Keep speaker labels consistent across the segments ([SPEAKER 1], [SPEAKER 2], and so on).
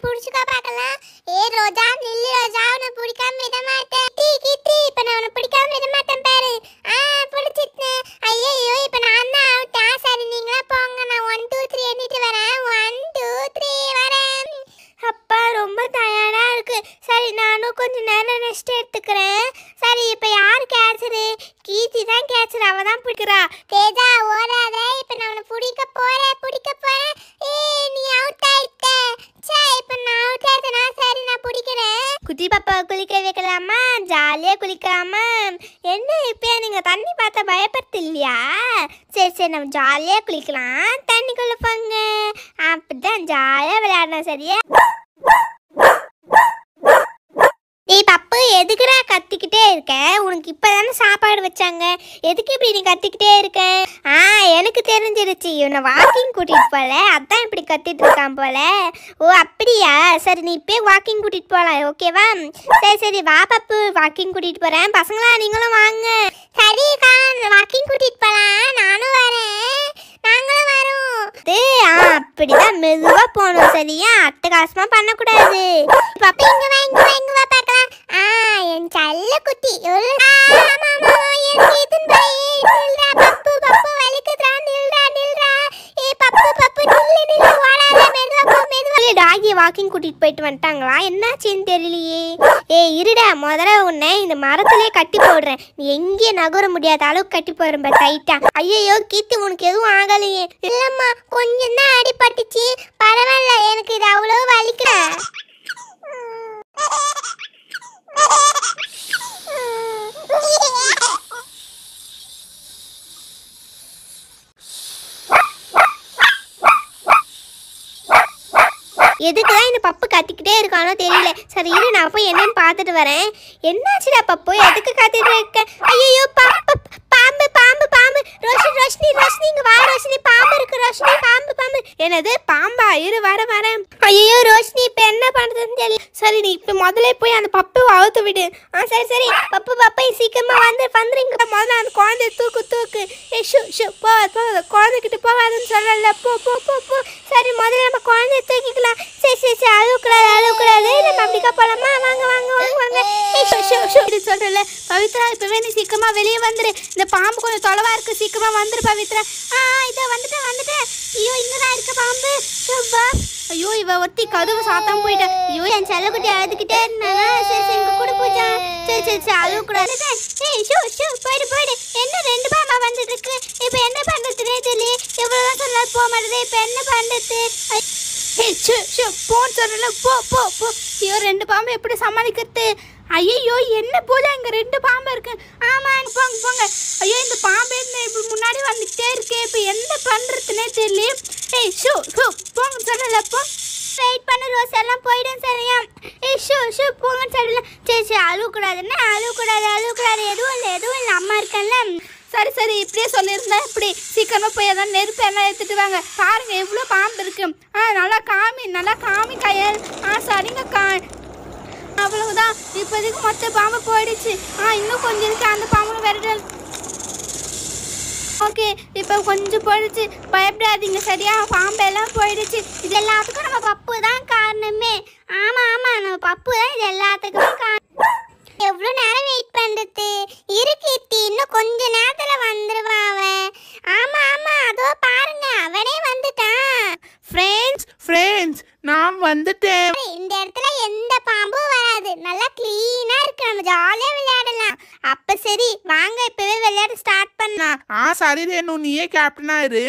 [SPEAKER 1] புடிச்சுக்கோ பார்க்கலாம் ஏ ரோஜா நில்லு ரோஜா உன்னை பிடிக்காம விட மாட்டேன் டீ கீட்டி இப்ப நான் உன்னை பிடிக்காம விட மாட்டேன் பாரு ஆ பிடிச்சிட்டேன் ஐயோ இப்ப நான் தான் அவுட்டா சரி நீங்களா போங்க நான் ஒன் டூ த்ரீ எண்ணிட்டு வரேன் ஒன் டூ த்ரீ வரேன் அப்பா ரொம்ப டயர்டா இருக்கு சரி நானும் கொஞ்ச நேரம் ரெஸ்ட் எடுத்துக்கிறேன் சரி இப்ப யார் கேட்சரு கீர்த்தி தான் கேட்சர் அவ தான் பிடிக்கிறா தேஜா ஓடாத இப்ப நான் உன்னை பிடிக்க போறேன் பிடிக்க போறேன் ஏய் நீ அவுட் ஆயிட்ட சே இப்ப நான் அவுட் ஆயிட்டனா சரி நான் பிடிக்கிறேன் குட்டி பாப்பா குளிக்க வைக்கலாமா ஜாலியா குளிக்கலாமா என்ன இப்ப நீங்க தண்ணி பார்த்தா பயப்படுத்து இல்லையா சரி சரி நம்ம ஜாலியா குளிக்கலாம் தண்ணிக்குள்ள போங்க அப்படிதான் ஜாலியா விளையாடணும் சரியா டேய் பப்பு எதுக்குடா கத்திக்கிட்டே இருக்க உனக்கு இப்பதானே சாப்பாடு வச்சாங்க எதுக்கு இப்படி நீ கத்திக்கிட்டே இருக்க ஆ எனக்கு தெரிஞ்சிருச்சு இவனை வாக்கிங் கூட்டிட்டு போல அதான் இப்படி கத்திட்டு இருக்கான் போல ஓ அப்படியா சரி நீ இப்பயே வாக்கிங் கூட்டிட்டு போலாம் ஓகேவா சரி சரி வா பப்பு வாக்கிங் கூட்டிட்டு போறேன் பசங்களா நீங்களும் வாங்க சரிக்கா வாக்கிங் கூட்டிட்டு போலாம் நானும் வரேன் நாங்களும் வரோம் ஆ அப்படிதான் மெதுவா போகணும் சரியா அட்டகாசமா பண்ணக்கூடாது பப்பா இங்க வா இங்க வா இங்க வா பார்க்கலாம் ஆ என் செல்ல குட்டி எவ்வளவு ஆ, ஆமா ஆமா ஆமா, எனக்கு இதுன்னு போய் நில்றா பப்பு பப்பு வலிக்குதுடா நில்றா நில்றா ஏ பப்பு பப்பு நில்லு நில்லு ஓடாத மெதுவா போ மெதுவா டாகி வாக்கிங் கூட்டிட்டு போயிட்டு வந்துட்டாங்களா என்னாச்சுன்னு தெரியலையே ஏ இருடா முதல்ல உன்னை இந்த மரத்திலே கட்டி போடுறேன் நீ எங்கேயும் நகர முடியாத அளவுக்கு கட்டி போடுறேன் பாரு டைட்டா ஐயோ கீர்த்தி உனக்கு எதுவும் ஆகலையே இல்லம்மா கொஞ்சம் தான் அடிபட்டுச்சு பரவாயில்ல எனக்கு இது அவ்வளோ வலிக்கல எதுக்குதான் இந்த பப்பு கத்திக்கிட்டே இருக்கானோ தெரியல சரி இரு நான் போய் என்னன்னு பார்த்துட்டு வரேன் என்னாச்சுடா பப்பு எதுக்கு கத்திட்டு இருக்க ஐயோ பாம்பு பாம்பு பாம்பு பாம்பு ரோஷினி ரோஷினி ரோஷினி இங்க வா ரோஷினி பாம்பு இருக்கு ரோஷினி பாம்பு பாம்பு
[SPEAKER 2] என்னது பாம்பா இரு வர வரேன்
[SPEAKER 1] ஐயோ ரோஷினி இப்ப என்ன பண்றதுன்னு தெரியல
[SPEAKER 2] சரி நீ இப்ப முதல்ல போய் அந்த பப்புவை அவுத்து விடு
[SPEAKER 1] ஆ சரி சரி பப்பு பப்பை சீக்கிரமா வந்து வந்துருங்க
[SPEAKER 2] முதல்ல அந்த குழந்தைய தூக்கு தூக்கு ஏ ஷு ஷு போ போ குழந்தைகிட்ட போகாதுன்னு சொல்லல போ போ போ போ
[SPEAKER 1] சரி முதல்ல நம்ம குழந்தைய தூக்கிக்கலாம் சரி சரி சரி அழுக்கூடாது அழுக்கூடாது நம்ம அப்படிக்கா போலாமா வாங்க வாங்க வாங்க வாங்க ஏய்,
[SPEAKER 2] ஷு, ஷு, ஷு. இது சொல்றல பவித்ரா இப்பவே நீ சீக்கிரமா வெளியே வந்துரு இந்த பாம்பு கொஞ்சம் தொலைவா இருக்கு சீக்கிரமா வந்துரு பவித்ரா
[SPEAKER 1] ஆ இதோ வந்துட்டேன் வந்துட்டேன் ஐயோ இங்கதான் இருக்கு பாம்பு சுப்பா
[SPEAKER 2] ஐயோ இவ ஒத்தி கதவு சாத்தாம போயிட்டா
[SPEAKER 1] ஐயோ என் செல்லக்குட்டி அழுதுகிட்டே இருந்தானா சரி சரி இங்க கூட பூஜா சரி சரி சரி அழுகக்கூடாது ஏய் ஷூ ஷூ போயிடு போயிடு என்ன ரெண்டு பாம்பா வந்துட்டு இருக்கு இப்போ என்ன பண்றதுனே தெரியல எவ்வளவுதான் சொன்னாலும் போக மாட்டேது இப்போ என்ன பண்றது ஐ,
[SPEAKER 2] ஏய், ஷு, ஷு, போன்னு சொல்றல போ போ போ ஐயோ ரெண்டு பாம்பு எப்படி சமாளிக்கிறது ஐயோ என்ன பூஜா இங்க ரெண்டு பாம்பு இருக்கு ஆமா போங்க போங்க ஐயோ இந்த பாம்பு என்ன இப்படி முன்னாடி வந்துட்டே இருக்கு இப்போ என்ன பண்றதுனே தெரியல ஏய் ஷூ ஷூ போங்க சொல்லல போ
[SPEAKER 1] வெயிட் பண்ண ரோஸ் எல்லாம் போயிடும் சரியா ஏய் ஷூ ஷூ போங்கன்னு சொல்லல சரி சரி அழுகக்கூடாதுன்னு அழுகக்கூடாது அழுகக்கூடாது எதுவும் இல்லை எதுவும் இல்லை அம்மா இருக்கேன்ல
[SPEAKER 2] சரி சரி இப்படியே சொல்லியிருந்தா இப்படி சீக்கிரமா போய் ஏதாவது நெருப்பு எல்லாம் எடுத்துட்டு வாங்க பாருங்க எவ்வளோ பாம்பு இருக்கு ஆ நல்லா காமி நல்லா காமி கையல் ஆ சரிங்க கா அவ்வளவுதான் இப்போதைக்கு மொத்த பாம்பு போயிடுச்சு ஆ இன்னும் கொஞ்சம் இருக்கு அந்த பாம்பு விரட்டல் ஓகே இப்போ கொஞ்சம் போயிடுச்சு பயப்படாதீங்க சரியா பாம்பு எல்லாம் போயிடுச்சு
[SPEAKER 1] இது எல்லாத்துக்கும் நம்ம பப்பு தான் காரணமே ஆமா ஆமா நம்ம பப்பு தான் இது எல்லாத்துக்குமே காரணம் எவ்வளோ நேரம் வெயிட் பண்றது இரு கீர்த்தி இன்னும் கொஞ்ச நேரத்துல வந்துருவான் அவன் ஆமா ஆமா அதோ பாருங்க அவனே வந்துட்டான்
[SPEAKER 3] ஃப்ரெண்ட்ஸ் ஃப்ரெண்ட்ஸ் நான் வந்துட்டேன்
[SPEAKER 1] இந்த இடத்துல எந்த பாம்பும் வராது நல்லா க்ளீனா இருக்கு நம்ம ஜாலியா விளையாடலாம் அப்ப சரி வாங்க இப்பவே விளையாட ஸ்டார்ட் பண்ணலாம்
[SPEAKER 3] ஆ சரி ரேணு நீயே கேப்டனா இரு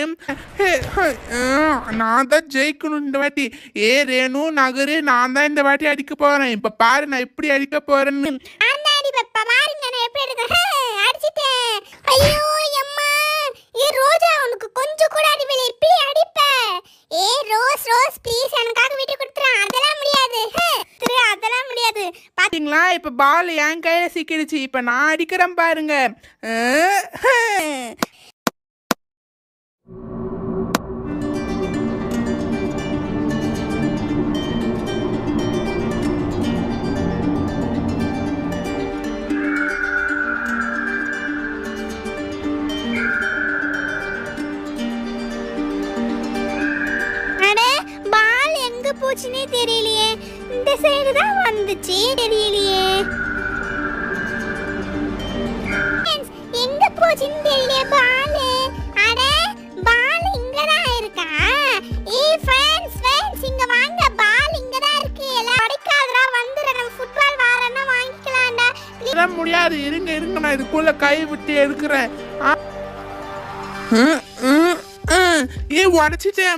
[SPEAKER 3] நான் தான் ஜெயிக்கணும் இந்த வாட்டி ஏ ரேணு நகரு நான் தான் இந்த வாட்டி அடிக்க போறேன் இப்ப பாரு நான் எப்படி அடிக்க போறேன்னு
[SPEAKER 1] அந்த அடி பப்பா பாருங்க நான் எப்படி எடுக்கிறேன் அடிச்சிட்டேன் ஐயோ அம்மா ஏ ரோஜா உனக்கு கொஞ்சம் கூட அடிவில்லை இப்படி அடிப்ப ஏ ரோஸ் ரோஸ் ப்ளீஸ் எனக்காக விட்டு கொடுத்துறேன் அதெல்லாம் முடியாது திரு அதெல்லாம் முடியாது
[SPEAKER 3] பாத்தீங்களா இப்ப பால் என் கையில சிக்கிடுச்சு இப்ப நான் அடிக்கிறேன் பாருங்க அஹ்,
[SPEAKER 1] அட பால் எங்க போச்சு போச்சுன்னே தெரியலையே இந்த சைடு தான் வந்துச்சு தெரியலையே Friends, எங்க போச்சுன்னு தெரியலையே பால் அட பால் இங்க தான் இருக்கா ஏய் ஃப்ரெண்ட்ஸ் ஃப்ரெண்ட்ஸ் இங்க வாங்க பால் இங்க தான் இருக்கு எல்லாம் அடிக்காதடா வந்துற நம்ம ஃபுட்பால் வாரன்னா வாங்கிக்கலாம்டா
[SPEAKER 3] இதெல்லாம் முடியாது இருங்க இருங்க நான் இதுக்குள்ள கை விட்டு எடுக்கிறேன் ஆ. ம், ம், ம். ஏ உடச்சிட்டேன்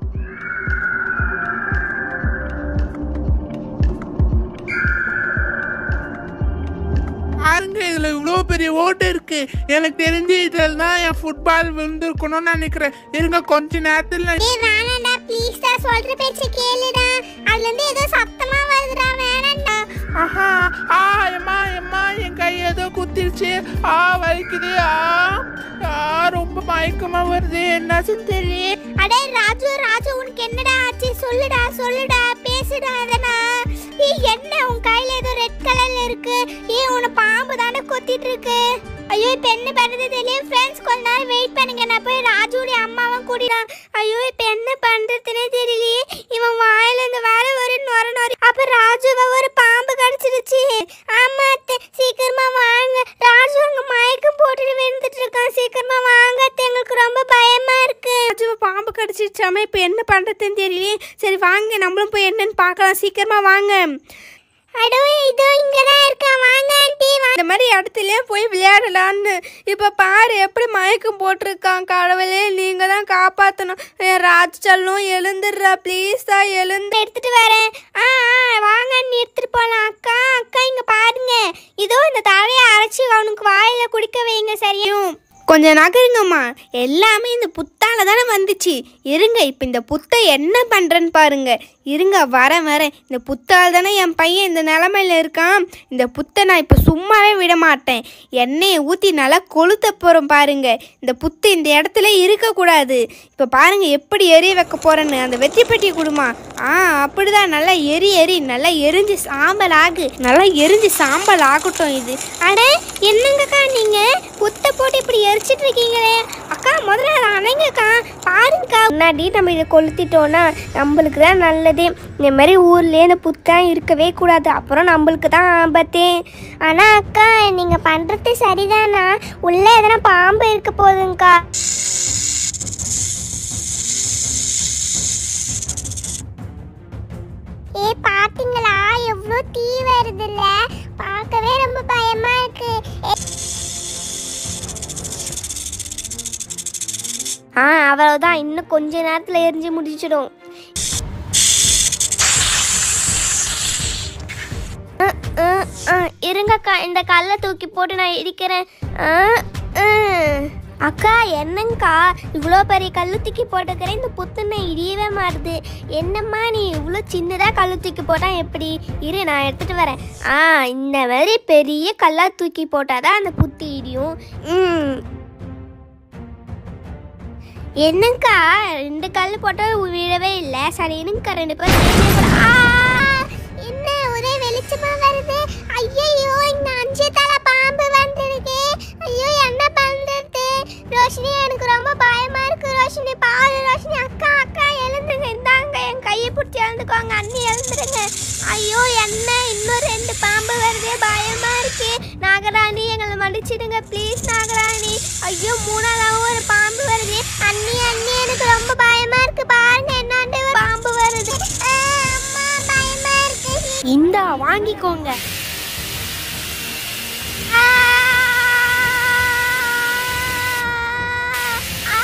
[SPEAKER 3] பாருங்க இதுல இவ்வளோ பெரிய ஓட்டு இருக்கு எனக்கு தெரிஞ்சு இதில் தான் என் ஃபுட்பால் விழுந்திருக்கணும்னு நினைக்கிறேன் இருங்க கொஞ்ச நேரத்தில் நான்
[SPEAKER 1] ஏய் வேணாம்டா ப்ளீஸ் டா சொல்ற பேச்ச கேளுடா அதுல இருந்து ஏதோ சத்தமா வருதுடா வேணாம்டா
[SPEAKER 3] ஆஹா ஆ எம்மா எம்மா என் கை ஏதோ குத்திருச்சு ஆ வலிக்குது ஆ ஆ ரொம்ப மயக்கமா வருது என்னாச்சுன்னு தெரியல
[SPEAKER 1] அடே ராஜு ராஜு உனக்கு என்னடா ஆச்சு சொல்லுடா சொல்லுடா பேசுடா எதனா ஏய் என்ன உன் கையில ஏதோ ரெட் கலர்ல இருக்கு ஏய் உன பாம்பு தானே கொத்திட்டு இருக்கு ஐயோ இப்ப என்ன பண்றது தெரியும் ஃப்ரெண்ட்ஸ் கொஞ்ச நேரம் வெயிட் பண்ணுங்க நான் போய் ராஜுடைய அம்மாவை கூட்டிடான் ஐயோ இப்ப என்ன பண்றதுனே தெரியலையே இவன் வாயில இருந்து வேற ஒரு நொர நொரி அப்ப ராஜுவை ஒரு பாம்பு கடிச்சிருச்சு ஆமா அத்தை சீக்கிரமா வாங்க ராஜு அங்க மயக்கம் போட்டுட்டு விழுந்துட்டு இருக்கான் சீக்கிரமா வாங்க அத்தை எங்களுக்கு ரொம்ப பயமா இருக்கு
[SPEAKER 2] ராஜுவை பாம்பு கடிச்சிருச்சாமே இப்போ என்ன பண்ணுறதுன்னு தெரியலையே சரி வாங்க நம்மளும் போய் என்னன்னு பார்க்கலாம் சீக்கிரமா வாங்க
[SPEAKER 1] அடோ இதோ இங்கதான் இருக்கா வாங்க ஆண்டி
[SPEAKER 2] இந்த மாதிரி இடத்துலயே போய் விளையாடலான்னு இப்போ பாரு எப்படி மயக்கம் போட்டிருக்கான் கடவுளே நீங்கள் தான் காப்பாற்றணும் ராஜு செல்லும் எழுந்துடுறா ப்ளீஸ் தான் எழுந்து
[SPEAKER 1] எடுத்துட்டு வரேன் ஆ ஆ, வாங்க அண்ணி எடுத்துட்டு போலாம் அக்கா அக்கா இங்க பாருங்க இதோ இந்த தழையை அரைச்சி அவனுக்கு வாயில குடிக்க வைங்க சரியும்
[SPEAKER 2] கொஞ்சம் நகருங்கம்மா எல்லாமே இந்த புத்தால தானே வந்துச்சு இருங்க இப்போ இந்த புத்தை என்ன பண்ணுறேன்னு பாருங்க இருங்க வரேன் வரேன் இந்த புத்தால் தானே என் பையன் இந்த நிலமையில இருக்கான் இந்த புத்தை நான் இப்போ சும்மாவே விட மாட்டேன் எண்ணெயை ஊற்றி நல்லா கொளுத்த போகிறோம் பாருங்க இந்த புத்து இந்த இடத்துல இருக்கக்கூடாது இப்போ பாருங்க எப்படி எரிய வைக்க போகிறேன்னு அந்த வெற்றி பெட்டி கொடுமா ஆ அப்படிதான் நல்லா எரி எரி நல்லா எரிஞ்சு சாம்பல் ஆகு நல்லா எரிஞ்சு சாம்பல் ஆகட்டும் இது
[SPEAKER 1] அட என்னங்கக்கா நீங்க குத்த போட்டு இப்படி எரிச்சிட்டு இருக்கீங்களே அக்கா முதல்ல அதை அணைங்கக்கா பாருங்கக்கா முன்னாடி நம்ம இதை கொளுத்திட்டோம்னா நம்மளுக்கு தான் நல்லது இந்த மாதிரி ஊர்லயே இந்த புத்தம் இருக்கவே கூடாது அப்புறம் நம்மளுக்கு தான் ஆபத்தே ஆனா அக்கா நீங்க பண்றது சரிதானா உள்ள எதனா பாம்பு இருக்க போகுதுங்கக்கா ஏ பாத்தீங்களா எவ்வளோ தீ வருதுல்ல பார்க்கவே ரொம்ப பயமா இருக்கு ஆ அவ்வளவுதான் இன்னும் கொஞ்ச நேரத்துல எரிஞ்சு முடிச்சிடும் அ, அ, அ, இருங்கக்கா இந்த கல்லை தூக்கி போட்டு நான் இடிக்கிறேன் அ, அ. அக்கா என்னங்கக்கா இவ்வளோ பெரிய கல்லு தூக்கி போட்டுக்கிறேன் இந்த புத்துன்னு இடியவே மாறுது என்னம்மா நீ இவ்வளோ சின்னதாக கல்லு தூக்கி போட்டால் எப்படி இரு நான் எடுத்துகிட்டு வரேன் ஆ இந்த மாதிரி பெரிய கல்லாக தூக்கி போட்டால் தான் அந்த புத்து இடியும் ம் என்னங்கக்கா ரெண்டு கல் போட்டால் விழவே இல்லை சரி இருங்கக்கா ரெண்டு பேரும் சேர்ந்தே போட- ஆ! என்ன ஒரே வெளிச்சமா வருது ஐயோ இந்த அஞ்சு தலை பாம்பு வந்திருக்கு ஐயோ என்ன பண்றது ரோஷினி எனக்கு ரொம்ப பயமா இருக்கு ரோஷினி பாரு ரோஷினி அக்கா அக்கா எழுந்துங்க இந்தாங்க என் கையை பிடிச்சி எழுந்துக்கோங்க அண்ணி எழுந்துருங்க ஐயோ என்ன இன்னும் ரெண்டு பாம்பு வருது பயமா இருக்கு நாகராணி எங்களை மன்னிச்சிடுங்க ப்ளீஸ் நாகராணி ஐயோ மூணாவதாகவும் ஒரு பாம்பு வருது அண்ணி அண்ணி எனக்கு ரொம்ப பயமா இருக்கு பாருங்க என்னாண்டு ஒரு பாம்பு வருது ஆ, அம்மா பயமா இருக்கு
[SPEAKER 2] இந்தா வாங்கிக்கோங்க
[SPEAKER 1] ஆ! ஆ!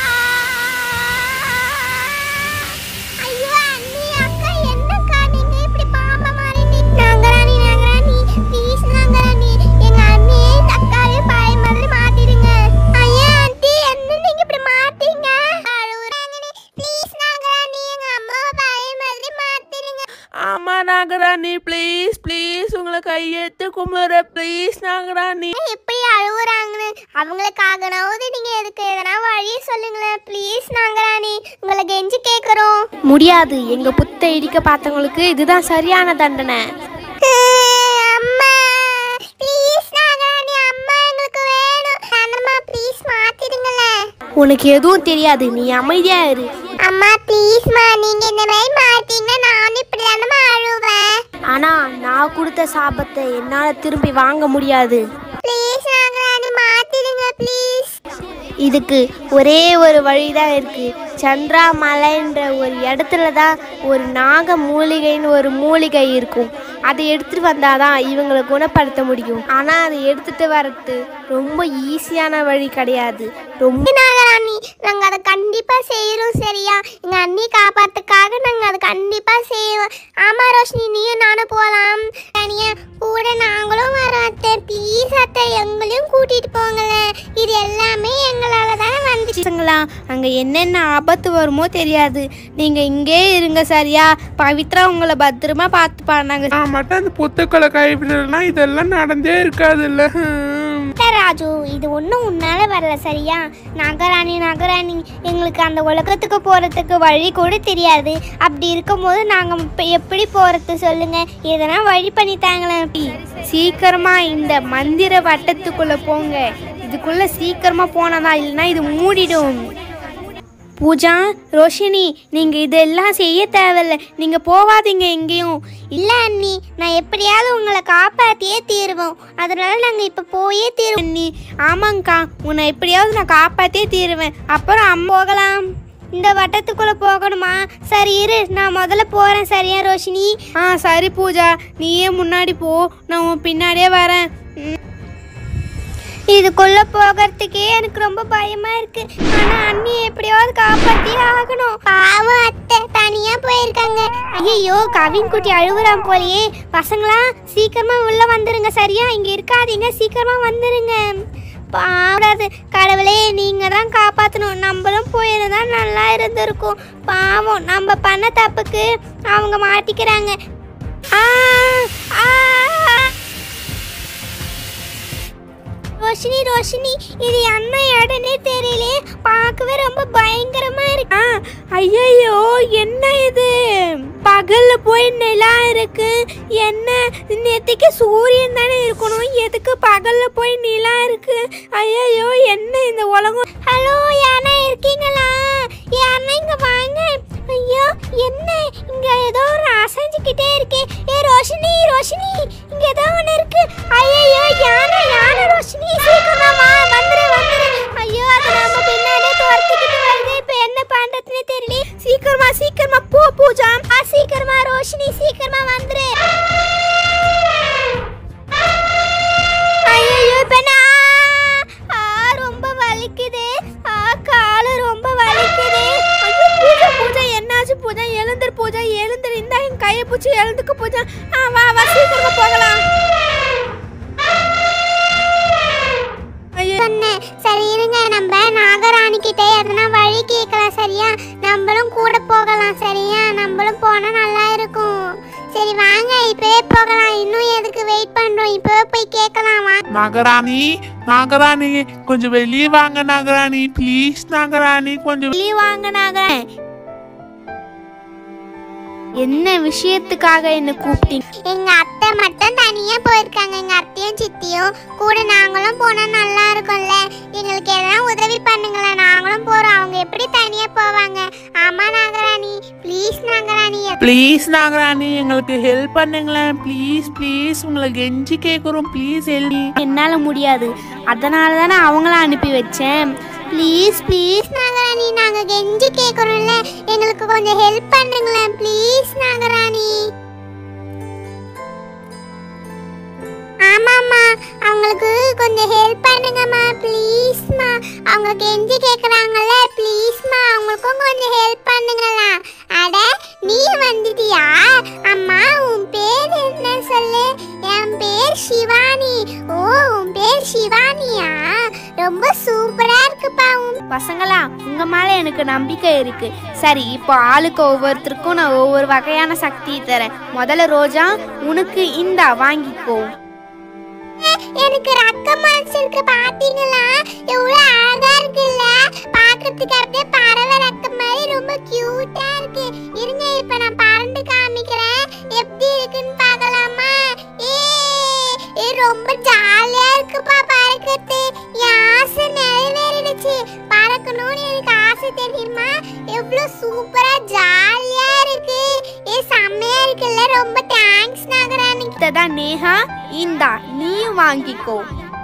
[SPEAKER 1] ஐயோ அண்ணி அக்கா என்னக்கா நீங்க இப்படி பாம்பா மாறிட்டீங்க நாங்கராணி நாங்கராணி ப்ளீஸ் நாங்கராணி எங்க அண்ணியே இந்த அக்காவே பாய் மாதிரி மாத்திடுங்க ஐயா ஆண்டி என்ன நீங்க இப்படி மாட்டீங்க ப்ளீஸ் நாங்கராணி எங்க அம்மாவை பாய் மாதிரி மாத்திடுங்க
[SPEAKER 3] ஆமா நாகராணி ப்ளீஸ் ப்ளீஸ் உங்களை கையெடுத்து கும்பிடுற ப்ளீஸ் நாகராணி
[SPEAKER 1] எப்படி அழுகுறாங்கன்னு அவங்களுக்காகனாவது நீங்க எதுக்கு எதனா வழி சொல்லுங்களேன் ப்ளீஸ் நாங்கராணி உங்களை கெஞ்சி கேக்குறோம்
[SPEAKER 2] முடியாது எங்க புத்தை இடிக்க பார்த்தவங்களுக்கு இதுதான் சரியான தண்டனை
[SPEAKER 1] அம்மா ப்ளீஸ் நாகராணி அம்மா எங்களுக்கு வேணும் அண்ணம்மா ப்ளீஸ் மாத்திடுங்களேன்
[SPEAKER 2] உனக்கு எதுவும் தெரியாது நீ அமைதியா இரு
[SPEAKER 1] அம்மா ப்ளீஸ்மா நீங்க இந்த மாதிரி மாத்தீங்கன்னா நானும் இப்படி
[SPEAKER 4] நான் கொடுத்த சாபத்தை என்னால் திரும்பி வாங்க முடியாது
[SPEAKER 1] ப்ளீஸ் நாகராணி மாத்திடுங்க ப்ளீஸ்
[SPEAKER 4] இதுக்கு ஒரே ஒரு வழி தான் இருக்கு சந்திரா மலைன்ற ஒரு இடத்துல தான் ஒரு நாக மூலிகைன்னு ஒரு மூலிகை இருக்கும் அதை எடுத்துட்டு வந்தாதான் இவங்களை குணப்படுத்த முடியும் ஆனால் அதை எடுத்துட்டு வரது ரொம்ப ஈஸியான வழி கிடையாது ரொம்ப
[SPEAKER 1] நாகராணி நாங்கள் அதை கண்டிப்பாக செய்கிறோம் சரியா எங்கள் அண்ணி காப்பாத்துக்காக நாங்கள் அதை கண்டிப்பாக செய்வோம் ஆமாம் ரோஷினி நீயும் நானும் போகலாம் தனியா கூட நாங்களும் வரோம் அத்தை ப்ளீஸ் அத்தை எங்களையும் கூட்டிகிட்டு போங்களேன் இது எல்லாமே எங்களால் தானே வந்துச்சு
[SPEAKER 2] பசங்களா அங்கே என்னென்ன ஆபத்து வருமோ தெரியாது நீங்கள் இங்கே இருங்க சரியா பவித்ரா உங்களை பத்திரமா பார்த்துப்பா நாங்கள்
[SPEAKER 3] நான் மட்டும் அந்த புத்துக்களை கைவிடலைன்னா இதெல்லாம் நடந்தே இருக்காதுல்ல ஹம்.
[SPEAKER 1] இல்ல ராஜு இது ஒன்றும் உன்னால வரல சரியா நகராணி நகராணி எங்களுக்கு அந்த உலகத்துக்கு போகிறதுக்கு வழி கூட தெரியாது அப்படி இருக்கும்போது நாங்கள் இப்போ எப்படி போகிறது சொல்லுங்க எதனா வழி பண்ணி தாங்களேன்
[SPEAKER 2] சீக்கிரமா இந்த மந்திர வட்டத்துக்குள்ள போங்க இதுக்குள்ள சீக்கிரமா போனதா இல்லைன்னா இது மூடிடும் பூஜா ரோஷினி நீங்க இதெல்லாம் செய்ய தேவையில்ல நீங்க போகாதீங்க எங்கேயும்
[SPEAKER 1] இல்லை அண்ணி நான் எப்படியாவது உங்களை காப்பாற்றியே தீருவோம் அதனால நாங்கள் இப்போ போயே தீருவோம்
[SPEAKER 2] நீ ஆமாங்க்கா உன்னை எப்படியாவது நான் காப்பாத்தே தீருவேன் அப்புறம் அம்மா போகலாம்
[SPEAKER 1] இந்த வட்டத்துக்குள்ளே போகணுமா சரி இரு நான் முதல்ல போகிறேன் சரியா ரோஷினி
[SPEAKER 2] ஆ சரி பூஜா நீயே முன்னாடி போ நான் உன் பின்னாடியே வரேன் ம்.
[SPEAKER 1] இதுக்குள்ள போகிறதுக்கே எனக்கு ரொம்ப பயமா இருக்கு ஆனா அண்ணி எப்படியாவது காப்பாத்தி ஆகணும் பாவம் அத்தை தனியா போயிருக்காங்க ஐயோ கவின் குட்டி அழுகுறான் போலயே பசங்களா சீக்கிரமா உள்ள வந்துருங்க சரியா இங்க இருக்காதீங்க சீக்கிரமா வந்துருங்க பாவடாது கடவுளே நீங்க தான் காப்பாத்தணும் நம்மளும் போயிருந்தா நல்லா இருந்திருக்கும் பாவம் நம்ம பண்ண தப்புக்கு அவங்க மாட்டிக்கிறாங்க ஆ ஆ ரோஷினி ரோஷினி இது என்ன இடனே தெரியல பார்க்கவே ரொம்ப பயங்கரமா இருக்கு
[SPEAKER 2] ஆ ஐயோ என்ன இது பகல்ல போய் நிலா இருக்கு என்ன நேத்திக்கு சூரியன் தானே இருக்கணும் எதுக்கு பகல்ல போய் நிலா இருக்கு ஐயோ என்ன இந்த உலகம்
[SPEAKER 1] ஹலோ யாரா இருக்கீங்களா யாரா இங்க வாங்க ஐயோ என்ன இங்க ஏதோ ஒரு அசைஞ்சுக்கிட்டே இருக்கே ஏ ரோஷினி ரோஷினி இங்க ஏதோ ஒன்று இருக்கு ஐயோ யானை யானை ரோஷினி சீக்கிரமா வா வந்துரு வந்துரு ஐயோ அது நம்ம பின்னாடியே துரத்திக்கிட்டு வருது இப்போ என்ன பண்றதுன்னு தெரியல
[SPEAKER 2] சீக்கிரமா சீக்கிரமா போ பூஜா
[SPEAKER 1] ஆ சீக்கிரமா ரோஷினி சீக்கிரமா வந்துரு ஐயோ இப்ப நான் ஆ ரொம்ப வலிக்குது ஆ காலு ரொம்ப வலிக்குது
[SPEAKER 2] ஐயோ, பூஜா பூஜா என்னாச்சு பூஜா எழுந்திரு பூஜா எழுந்திரு இந்த என் கையை பிடிச்சி எழுந்துக்கு பூஜா ஆ வா வா சீக்கிரமா போகலாம் ஐயோ
[SPEAKER 1] சொன்னேன் சரி இருங்க நம்ம நாகராணி கிட்ட எதனா வழி கேட்கலாம் சரியா நம்மளும் கூட போகலாம் சரியா நம்மளும் போனா நல்லா இருக்கும் சரி வாங்க இப்பவே போகலாம் இன்னும் எதுக்கு வெயிட் பண்றோம் இப்பவே போய் கேட்கலாம் வாங்க
[SPEAKER 3] நாகராணி நாகராணி கொஞ்சம் வெளியே வாங்க நாகராணி ப்ளீஸ் நாகராணி கொஞ்சம்
[SPEAKER 2] வெளியே வாங்க நாகரன் என்ன விஷயத்துக்காக என்ன கூப்பிட்டீங்க
[SPEAKER 1] எங்க அத்தை மட்டும் தனியா போயிருக்காங்க எங்க அத்தையும் சித்தியும் கூட நாங்களும் போனா நல்லா இருக்கும்ல எங்களுக்கு எதனா உதவி பண்ணுங்களேன் நாங்களும் போறோம் அவங்க எப்படி தனியா போவாங்க ஆமா நாகராணி ப்ளீஸ் நாகராணி
[SPEAKER 3] ப்ளீஸ் நாகராணி எங்களுக்கு ஹெல்ப் பண்ணுங்களேன் ப்ளீஸ் ப்ளீஸ் உங்களை கெஞ்சி கேட்குறோம் ப்ளீஸ் ஹெல்ப்
[SPEAKER 2] என்னால முடியாது அதனால தானே அவங்கள அனுப்பி வச்சேன்
[SPEAKER 1] ப்ளீஸ் ப்ளீஸ் நாகராணி நாங்க கெஞ்சி கேக்குறோம்ல எங்களுக்கு கொஞ்சம் ஹெல்ப் பண்ணுங்களேன் ப்ளீஸ் நாகராணி ஆமாம்மா அவங்களுக்கு கொஞ்சம் ஹெல்ப் பண்ணுங்கம்மா ப்ளீஸ்மா அவங்க கெஞ்சி கேக்குறாங்கல்ல ப்ளீஸ்மா அவங்களுக்கும் கொஞ்சம் ஹெல்ப் பண்ணுங்களா அட நீ வந்துட்டியா அம்மா உன் பேர் என்ன சொல்லு என் பேர் சிவானி ஓ உன் பேர் சிவானியா ரொம்ப சூப்பரா இருக்குப்பா உன்
[SPEAKER 2] பசங்களா உங்க மேல எனக்கு நம்பிக்கை இருக்கு சரி இப்போ ஆளுக்கு ஒவ்வொருத்தருக்கும் நான் ஒவ்வொரு வகையான சக்தி தரேன் முதல்ல ரோஜா உனக்கு இந்தா வாங்கிக்கோ
[SPEAKER 1] எனக்கு ரக்க மனசு இருக்கு பாத்தீங்களா எவ்வளவு அழகா இருக்குல்ல பாக்கிறதுக்கு அப்படியே பறவை ரக்க மாதிரி ரொம்ப கியூட்டா இருக்கு இருங்க இப்ப நான் பறந்து காமிக்கிறேன் எப்படி இருக்குன்னு பார்க்கலாமா ஏ ஏ ரொம்ப ஜாலியா இருக்குப்பா பறக்கிறது என் ஆசை நிறைவேறிடுச்சு பறக்கணும்னு எனக்கு ஆசை தெரியுமா எவ்வளவு சூப்பரா ஜாலியா இருக்கு ஏ செம்மையா இருக்குல்ல ரொம்ப தேங்க்ஸ் நாகராணிக்கு
[SPEAKER 2] அடுத்ததா நேஹா இந்தா நீயும் வாங்கிக்கோ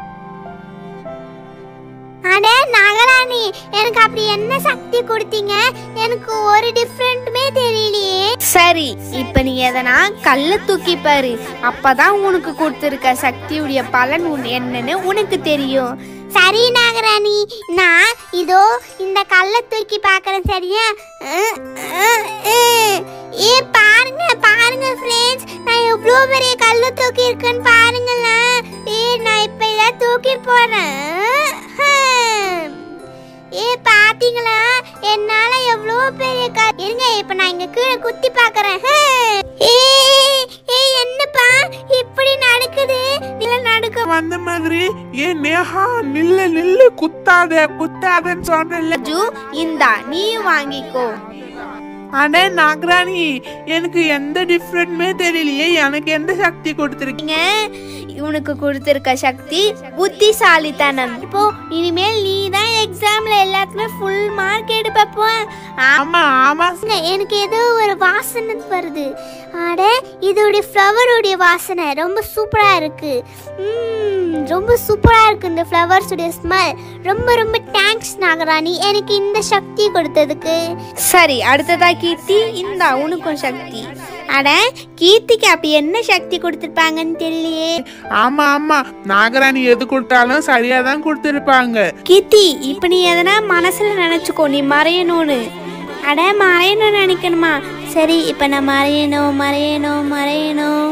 [SPEAKER 1] அடே நகராணி எனக்கு அப்படி என்ன சக்தி கொடுத்தீங்க எனக்கு ஒரு டிஃப்ரெண்ட்டுமே தெரியலையே
[SPEAKER 2] சரி இப்ப நீ எதனா கல்ல தூக்கி பாரு அப்பதான் உனக்கு கொடுத்துருக்க சக்தியுடைய பலன் உன் என்னன்னு உனக்கு தெரியும்
[SPEAKER 1] சரி நாகராணி நான் இதோ இந்த கல்லை தூக்கி பார்க்கறேன் சரியா அஹ், அஹ், அஹ். ஏ பாருங்க பாருங்க ஃப்ரெண்ட்ஸ் நான் எவ்வளோ பெரிய கல்லை தூக்கி இருக்கேன்னு பாருங்களேன் ஏ நான் இப்போ இதை தூக்கி போறேன் ஹம். ஏ பாத்தீங்களா என்னால எவ்வளோ பெரிய கல் இருங்க இப்போ நான் இங்க கீழே குத்தி பார்க்கறேன் ஹம். ஏ ஏ என்னப்பா இப்படி நடக்குது இல்ல நடக்க
[SPEAKER 3] வந்த மாதிரி ஏன் நேஹா நில்லு நில்லு குத்தாத குத்தாதன்னு சொன்னல
[SPEAKER 2] அஜு இந்தா நீயும் வாங்கிக்கோ
[SPEAKER 3] அடே நாகராணி எனக்கு எந்த டிஃப்ரெண்ட்மே தெரியலையே எனக்கு எந்த சக்தி கொடுத்துருக்கீங்க
[SPEAKER 2] நீங்க உனக்கு கொடுத்துருக்க சக்தி புத்திசாலித்தனம் இப்போ இனிமேல் நீ தான் எக்ஸாம்ல எல்லாத்துக்குமே ஃபுல் மார்க் எடுப்பப்போ
[SPEAKER 3] ஆமா ஆமா
[SPEAKER 1] வாசனை எனக்கு ஏதோ ஒரு வாசனை வருது அட இதோடைய ஃப்ளவருடைய வாசனை ரொம்ப சூப்பரா இருக்கு ம்ம், ரொம்ப சூப்பரா இருக்கு இந்த ஃப்ளவர்ஸுடைய ஸ்மெல் ரொம்ப ரொம்ப தேங்க்ஸ் நாகராணி எனக்கு இந்த சக்தி கொடுத்ததுக்கு
[SPEAKER 2] சரி அடுத்ததா கீர்த்தி இந்தா உனக்கும் சக்தி அட கீர்த்திக்கு அப்படி என்ன சக்தி கொடுத்துருப்பாங்கன்னு தெரியலையே
[SPEAKER 3] ஆமா ஆமா நாகராணி எது கொடுத்தாலும் சரியா தான் கொடுத்துருப்பாங்க
[SPEAKER 2] கீர்த்தி இப்ப நீ எதனா மனசுல நினைச்சுக்கோ நீ மறையணும்னு அட மறையணும்னு நினைக்கணுமா சரி இப்ப நான் மறையணும் மறையணும் மறையணும்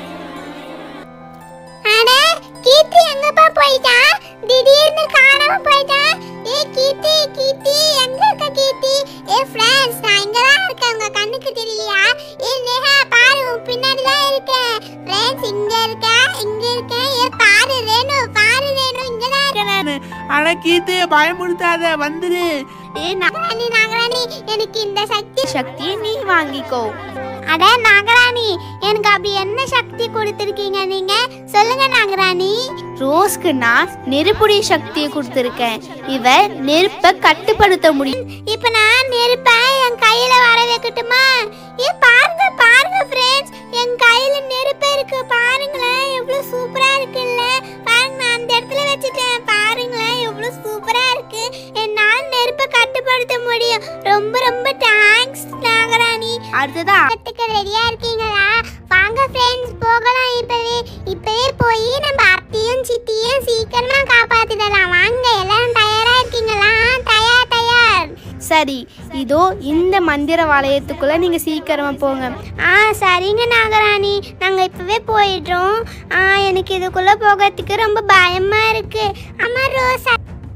[SPEAKER 1] அட கீர்த்தி எங்கப்பா போயிட்டா திடீர்னு காணாம போயிட்டா ஏ கீர்த்தி கீர்த்தி எங்க இருக்க கீர்த்தி ஏ ஃப்ரெண்ட்ஸ் நான் இங்க தான் இருக்கேன் உங்க கண்ணுக்கு தெரியலையா ஏ நேஹா பாரு உன் பின்னாடி தான் இருக்கேன் ஃப்ரெண்ட்ஸ் இங்க இருக்கேன் இங்க இருக்கேன் ஏ பாரு ரேணு பாரு ரேணு இங்க தான் இருக்கேன்
[SPEAKER 3] அட கீத்து பயமுடுத்தாத வந்துரு
[SPEAKER 2] ஏ நான்
[SPEAKER 1] நாகராணி நாகராணி எனக்கு இந்த சக்தி
[SPEAKER 2] சக்தியை நீ வாங்கிக்கோ
[SPEAKER 1] அட நாகராணி எனக்கு அப்படி என்ன சக்தி கொடுத்துருக்கீங்க நீங்க சொல்லுங்க நாகராணி
[SPEAKER 2] ரோஸ்க்கு நான் நெருப்புடைய சக்தியை கொடுத்துருக்கேன் இவ நெருப்பை கட்டுப்படுத்த முடியும்
[SPEAKER 1] இப்ப நான் நெருப்ப என் கையில வர வைக்கட்டுமா ஏ பாருங்க பாருங்க ஃப்ரெண்ட்ஸ் என் கையில நெருப்பு இருக்கு பாருங்களேன் எவ்வளவு சூப்பரா இருக்குல்ல பாருங்க நான் அந்த இடத்துல வச்சுட்டேன் பாருங்களேன் எவ்வளவு சூப்பரா இருக்கு என்னால் நெருப்பை கட்டுப்படுத்த முடியும் ரொம்ப ரொம்ப தேங்க்ஸ் நாகராணி
[SPEAKER 2] அடுத்ததா
[SPEAKER 1] கத்துக்க ரெடியா இருக்கீங்களா வாங்க ஃப்ரெண்ட்ஸ் போகலாம் இப்பவே இப்பவே போய் நம்ம அத்தையும் சித்தியும் சீக்கிரமா காப்பாத்திடலாம் வாங்க எல்லாரும் தயாரா இருக்கீங்களா தயார் தயார்
[SPEAKER 2] சரி இதோ இந்த மந்திர வளையத்துக்குள்ள நீங்க சீக்கிரமா போங்க
[SPEAKER 1] ஆ சரிங்க நாகராணி நாங்க இப்பவே போயிடுறோம் ஆ எனக்கு இதுக்குள்ள போகிறதுக்கு ரொம்ப பயமா இருக்கு அம்மா ரோஸ்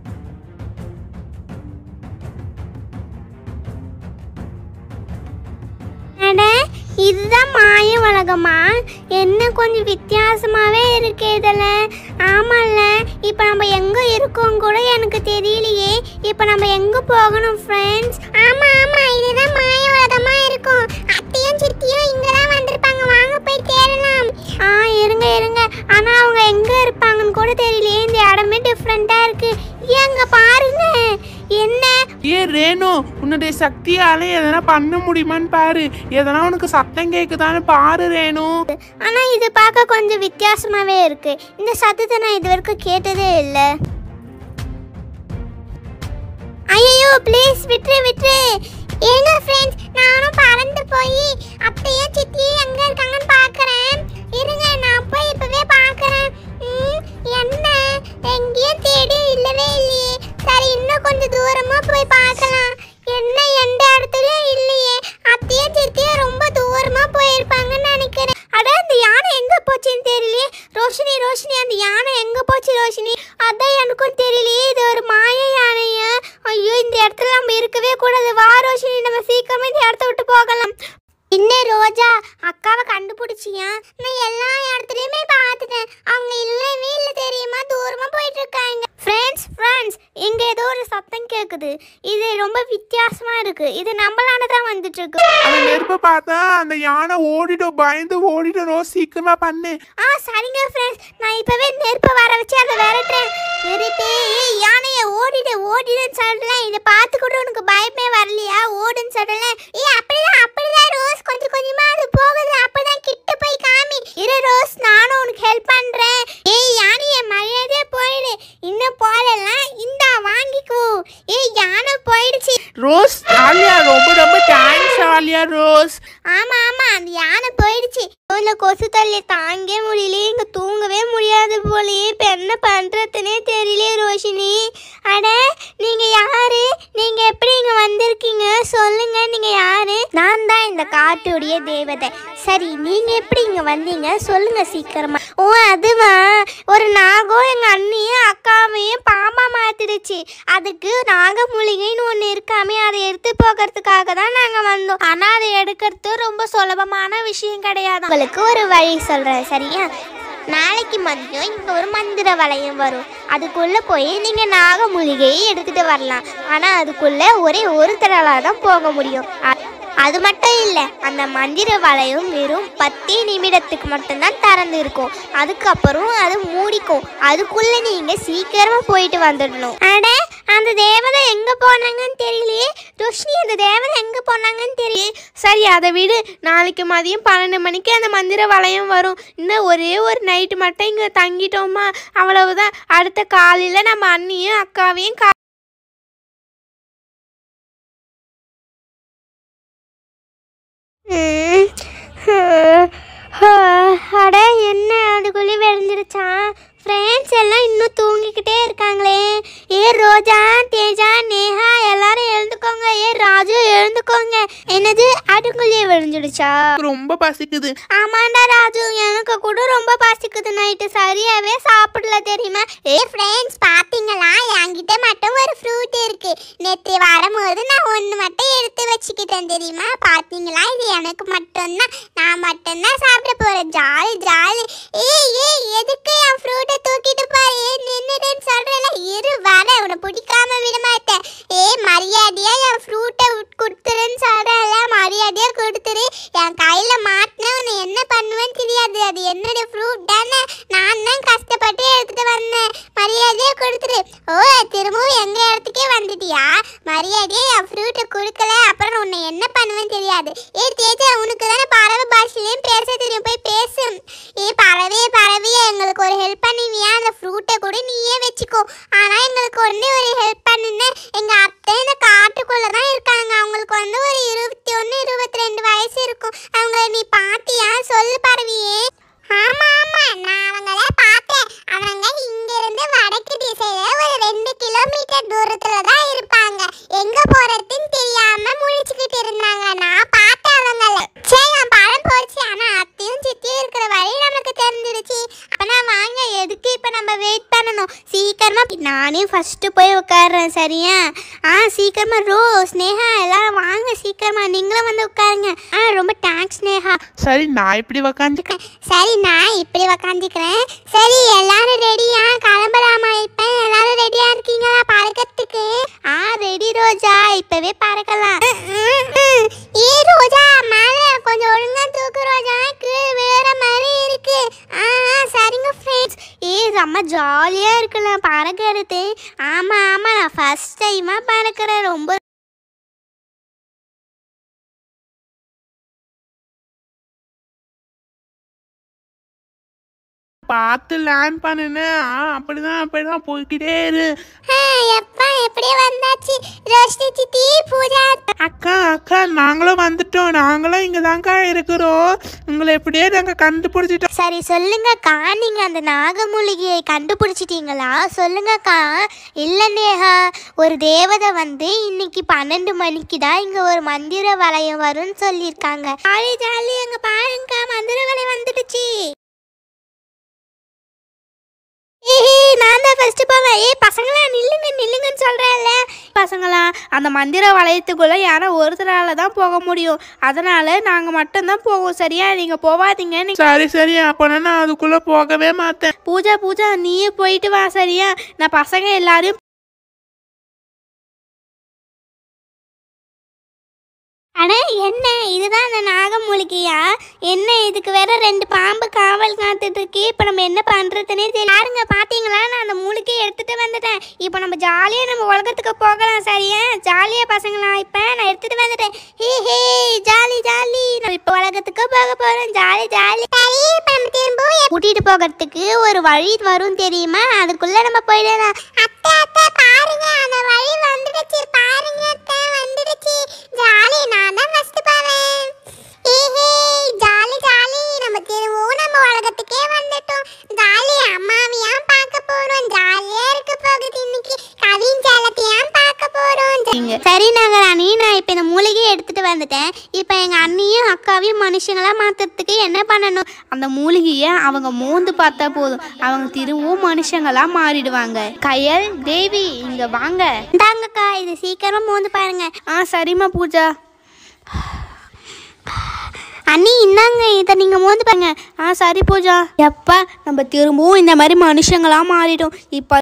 [SPEAKER 1] அட இதுதான் மாய உலகமா என்ன கொஞ்சம் வித்தியாசமாவே இருக்கு இதுல ஆமால்ல இப்போ நம்ம எங்க இருக்கோம் கூட எனக்கு தெரியலையே இப்போ நம்ம எங்க போகணும் ஃப்ரெண்ட்ஸ் ஆமா ஆமா இதுதான் மாய உலகமா இருக்கும் அத்தையும் சித்தியும் இங்க தான் வந்திருப்பாங்க வாங்க போய் தேடலாம் ஆ இருங்க இருங்க ஆனா அவங்க எங்க இருப்பாங்கன்னு கூட தெரியலையே இந்த இடமே டிஃப்ரெண்டா இருக்கு ஏங்க பாருங்க என்ன
[SPEAKER 3] ஏ ரேணு உன்னுடைய சக்தியால எதனா பண்ண முடியுமான்னு பாரு எதனா உனக்கு சத்தம் கேக்குதான்னு பாரு ரேணு
[SPEAKER 1] ஆனா இது பார்க்க கொஞ்சம் வித்தியாசமாவே இருக்கு இந்த சத்தத்தை நான் இது வரைக்கும் கேட்டதே இல்லை ஐயோ ப்ளீஸ் விட்டுரு விட்டுரு ஏங்க ஃப்ரெண்ட்ஸ் நானும் பறந்து போய் அத்தையும் சித்தியும் எங்க இருக்காங்கன்னு பார்க்கறேன் இருங்க நான் போய் இப்பவே பார்க்கறேன் ம், என்ன எங்கேயும் தேடி இல்லவே இல்லையே சரி இன்னும் கொஞ்சம் தூரமா போய் பார்க்கலாம் என்ன எந்த இடத்துலயும் இல்லையே அத்தையும் சித்தியும் ரொம்ப தூரமா போயிருப்பாங்கன்னு நினைக்கிறேன் அட அந்த யானை எங்க போச்சுன்னு தெரியலையே ரோஷினி ரோஷினி அந்த யானை எங்க போச்சு ரோஷினி அதான் எனக்கும் தெரியலையே இது ஒரு மாய யானையா ஐயோ இந்த இடத்துல நம்ம இருக்கவே கூடாது வா ரோஷினி நம்ம சீக்கிரமா இந்த இடத்த விட்டு போகலாம் என்ன ரோஜா அக்காவை கண்டுபிடிச்சியா நான் எல்லா இடத்துலயுமே பார்த்துட்டேன் அவங்க இல்லவே இல்லை தெரியுமா தூரமா போயிட்டு இருக்காங்க ஃப்ரெண்ட்ஸ் ஃப்ரெண்ட்ஸ் இங்க ஏதோ ஒரு சத்தம் கேக்குது இது ரொம்ப வித்தியாசமா இருக்கு இது நம்மளால தான் வந்துட்டு இருக்கு
[SPEAKER 3] அந்த நெருப்பை பார்த்தா அந்த யானை ஓடிடும் பயந்து ஓடிடும் சீக்கிரமா பண்ணு
[SPEAKER 1] ஆ சரிங்க ஃப்ரெண்ட்ஸ் நான் இப்பவே நெருப்பை வர வச்சு அதை விரட்டுறேன் விரட்டு ஏய் யானைய ஓடிடு ஓடிடுன்னு சொல்லலாம் இதை பார்த்து கூட உனக்கு பயமே வரலையா ஓடுன்னு சொல்லல ஏய் அப்படிதான் அப்படிதான் ரோஸ் கொஞ்சம் கொஞ்சமா அது போகுது அப்பதான் கிட்ட போய் காமி இரு ரோஸ்
[SPEAKER 3] ரோஸ்
[SPEAKER 1] ஆமா ஆமா அந்த யானை போயிடுச்சு இந்த கொசு தள்ளி தாங்க முடியலையே இங்க தூங்கவே முடியாது போலயே இப்ப என்ன பண்றதுனே தெரியலையே ரோஷினி அட நீங்க யாரு நீங்க எப்படி இங்க வந்திருக்கீங்க சொல்லுங்க நீங்க யாரு நான் தான் இந்த காட்டுடைய தேவதை சரி நீங்க எப்படி இங்க வந்தீங்க சொல்லுங்க சீக்கிரமா ஓ அதுவா ஒரு நாகம் எங்க அண்ணியும் அக்காவையும் பாம்பா மாத்திடுச்சு அதுக்கு நாகமூலிகைன்னு ஒன்று இருக்காமே அதை எடுத்து போகிறதுக்காக தான் நாங்கள் வந்தோம் ஆனால் அதை எடுக்கிறது ரொம்ப சுலபமான விஷயம் கிடையாது உங்களுக்கு ஒரு வழி சொல்கிறேன் சரியா நாளைக்கு மதியம் இங்கே ஒரு மந்திர வளையம் வரும் அதுக்குள்ளே போய் நீங்கள் நாகமூலிகையை எடுத்துகிட்டு வரலாம் ஆனால் அதுக்குள்ளே ஒரே ஒரு தடவை தான் போக முடியும் அ- அது மட்டும் இல்லை அந்த மந்திர வளையம் வெறும் பத்தே நிமிடத்துக்கு மட்டும்தான் திறந்து இருக்கும் அதுக்கப்புறம் அது மூடிக்கும் அதுக்குள்ள நீங்க சீக்கிரமா போயிட்டு வந்துடணும் அட அந்த தேவதை எங்க போனாங்கன்னு தெரியலையே ரோஷினி அந்த தேவதை எங்க போனாங்கன்னு தெரியல
[SPEAKER 4] சரி அதை விடு நாளைக்கு மதியம் பன்னெண்டு மணிக்கு அந்த மந்திர வளையம் வரும் இன்னும் ஒரே ஒரு நைட்டு மட்டும் இங்கே தங்கிட்டோமா அவ்வளவுதான் அடுத்த காலையில் நம்ம அண்ணியும் அக்காவையும் கா
[SPEAKER 1] ம். அட என்ன அதுக்குள்ளே விளைஞ்சிருச்சா ஃப்ரெண்ட்ஸ் எல்லாம் இன்னும் தூங்கிக்கிட்டே இருக்காங்களே ஏ ரோஜா தேஜா நேஹா எல்லாரும் எழுந்துக்கோங்க ஏ ராஜு எழுந்துக்கோங்க என்னது அதுக்குள்ளேயே விளைஞ்சிடுச்சா
[SPEAKER 3] ரொம்ப பசிக்குது
[SPEAKER 1] ஆமாண்டா ராஜு எனக்கு கூட ரொம்ப பசிக்குது நைட்டு சரியாவே சாப்பிடல தெரியுமா ஏ ஃப்ரெண்ட்ஸ் பாத்தீங்களா என்கிட்ட மட்டும் ஒரு ஃப்ரூட் இருக்கு நேற்று வரும்போது நான் ஒன்று மட்டும் எடுத்து வச்சுக்கிட்டேன் தெரியுமா பாத்தீங்களா இது எனக்கு மட்டும்தான் நான் மட்டும்தான் சாப்பிட போறேன் ஜாலி ஜாலி ஏய் ஏய் எதுக்கு என் ஃப்ரூட்டை தூக்கிட்டு போய் நின்னுடுன்னு சொல்றேன்ல இரு வர உன்னை பிடிக்காம விட மாட்டேன் ஏய் மரியாதையா என் ஃப்ரூட்டை கொடுத்துருன்னு சொல்றேன்ல மரியாதையா கொடுத்துரு என் கையில மாட்டினா உன்னை என்ன பண்ணுவேன்னு தெரியாது அது என்னோட ஃப்ரூட் தானே நான் தான் கஷ்டப்பட்டு எடுத்துட்டு வந்தேன் மரியாதையா கொடுத்துரு ஓ திரும்பவும் எங்க இடத்துக்கே வந்துட்டியா மரியாதையா என் ஃப்ரூட்டை கொடுக்கல அப்புறம் உன்னை என்ன பண்ணுவேன்னு தெரியாது ஏ தேஜா உனக்கு தானே பறவை பாஷையிலையும் பேச தெரியும் போய் பேசு ஏ பறவே பறவையே எங்களுக்கு ஒரு ஹெல்ப் பண்ணுவியா அந்த ஃப்ரூட்டை கூட நீயே வச்சுக்கோ ஆனா எங்களுக்கு வந்து ஒரு ஹெல்ப் பண்ணுன்னு எங்க அத்தை இந்த காட்டுக்குள்ள தான் இருக்காங்க அவங்களுக்கு வந்து ஒரு இருபத்தி ஒன்று இருபத்தி ரெண்டு வயசு இருக்கும் அவங்கள நீ பாத்தியா சொல்லு பறவையே ஆமா ஆமா நான் அவங்கள பார்த்தேன் அவங்க இங்க இருந்து வடக்கு திசையில ஒரு ரெண்டு கிலோமீட்டர் தூரத்துல தான் இருப்பாங்க எங்க போறதுன்னு தெரியாம முழிச்சுக்கிட்டு இருந்தாங்க நான் பார்த்தேன் அவங்கள சரி நான் பழம் போச்சு ஆனா அத்தையும் சித்தியும் இருக்கிற வழி நமக்கு தெரிஞ்சிடுச்சு அப்பனா வாங்க எதுக்கு இப்ப நம்ம வெயிட் பண்ணணும் சீக்கிரமா நானே ஃபர்ஸ்ட் போய் உட்காடுறேன் சரியா ஆ சீக்கிரமா ரோ ஸ்னேகா எல்லாரும் வாங்க சீக்கிரமா நீங்களும் வந்து உட்காருங்க ஆ ரொம்ப தேங்க்ஸ் ஸ்னேகா
[SPEAKER 3] சரி நான் இப்படி உக்காந்துக்க
[SPEAKER 1] சரி நான் இப்படி உக்காந்துக்கிறேன் சரி எல்லாரும் ரெடியா கிளம்பலாமா இப்ப எல்லாரும் ரெடியா இருக்கீங்களா பறக்கிறதுக்கு ஆ ரெடி ரோஜா இப்பவே பறக்கலாம் ஏ ரோஜா மேல கொஞ்சம் ஒழுங்கா தூக்கு ரோஜா கீழே விழுற மாதிரி இருக்கு ஆ ஆ, சரிங்க ஃப்ரெண்ட்ஸ் ஏ செம்ம ஜாலியா இருக்குல்ல பறக்கிறது ஆமா ஆமா நான் ஃபர்ஸ்ட் டைமா பறக்கிறேன் ரொம்ப
[SPEAKER 3] பார்த்து லேண்ட் பண்ணுன்னு ஆ அப்படிதான் அப்படிதான் போய்க்கிட்டே இரு
[SPEAKER 1] ஆ, எப்பா எப்படியே வந்தாச்சு ரோஷினி சித்தி பூஜா
[SPEAKER 3] அக்கா அக்கா நாங்களும் வந்துட்டோம் நாங்களும் இங்க தான்க்கா இருக்கிறோம் உங்களை எப்படியே நாங்க கண்டுபிடிச்சிட்டோம்
[SPEAKER 1] சரி சொல்லுங்கக்கா நீங்க அந்த நாகமூலிகையை கண்டுபிடிச்சிட்டீங்களா சொல்லுங்கக்கா இல்ல நேஹா ஒரு தேவதை வந்து இன்னைக்கு பன்னெண்டு மணிக்கு தான் இங்க ஒரு மந்திர வளையம் வரும்னு சொல்லியிருக்காங்க ஜாலி ஜாலி அங்க பாருங்கக்கா மந்திர வளையம் வந்துடுச்சு ஏய் நான் தான் ஃபர்ஸ்ட் போவேன் ஏய் பசங்களா நில்லுங்க நில்லுங்கன்னு சொல்றேன்ல
[SPEAKER 4] பசங்களா அந்த மந்திர வளையத்துக்குள்ளே யாரோ ஒருத்தரால தான் போக முடியும் அதனால நாங்கள் மட்டும்தான் போவோம் சரியா நீங்கள் போவாதீங்க நீ
[SPEAKER 3] சரி சரி அப்போனா நான் அதுக்குள்ள போகவே மாட்டேன்
[SPEAKER 4] பூஜா பூஜா நீயே போயிட்டு வா சரியா நான் பசங்க எல்லாரையும்
[SPEAKER 1] அட என்ன இதுதான் அந்த நாகமூலிகையா என்ன இதுக்கு வேற ரெண்டு பாம்பு காவல் காத்துட்டு இருக்கு இப்போ நம்ம என்ன பண்றதுனே தெரியல பாருங்க பாத்தீங்களா நான் அந்த மூலிகையை எடுத்துட்டு வந்துட்டேன் இப்போ நம்ம ஜாலியா நம்ம உலகத்துக்கு போகலாம் சரியா ஜாலியா பசங்களா இப்போ நான் எடுத்துட்டு வந்துட்டேன் ஹே ஹே ஜாலி ஜாலி நம்ம இப்போ உலகத்துக்கு போக போறோம் ஜாலி ஜாலி சரி இப்போ நம்ம திரும்பவும் கூட்டிட்டு போகிறதுக்கு ஒரு வழி வரும் தெரியுமா அதுக்குள்ள நம்ம போயிடலாம் அத்தை அத்தை பாருங்க அந்த வழி வந்துடுச்சு பாருங்க அத்தை வந்துடுச்சு ஜாலி நான் தான் ஃபர்ஸ்ட் போவேன் சரி நாகராணி நான் இப்போ இந்த மூலிகையை எடுத்துட்டு வந்துட்டேன் இப்போ எங்க அண்ணியும் அக்காவையும் மனுஷங்களா மாத்துறதுக்கு என்ன பண்ணணும்
[SPEAKER 2] அந்த மூலிகையை அவங்க மோந்து பார்த்தா போதும் அவங்க திரும்பவும் மனுஷங்களா மாறிடுவாங்க கயல் தேவி இங்க வாங்க
[SPEAKER 1] இந்தாங்கக்கா இது சீக்கிரமா மோந்து பாருங்க
[SPEAKER 2] ஆ சரிம்மா பூஜா
[SPEAKER 1] அண்ணி இந்தாங்க இதை நீங்க மோந்து பாருங்க
[SPEAKER 2] ஆ சரி பூஜா எப்பா நம்ம திரும்பவும் இந்த மாதிரி மனுஷங்களா மாறிடும் இப்போ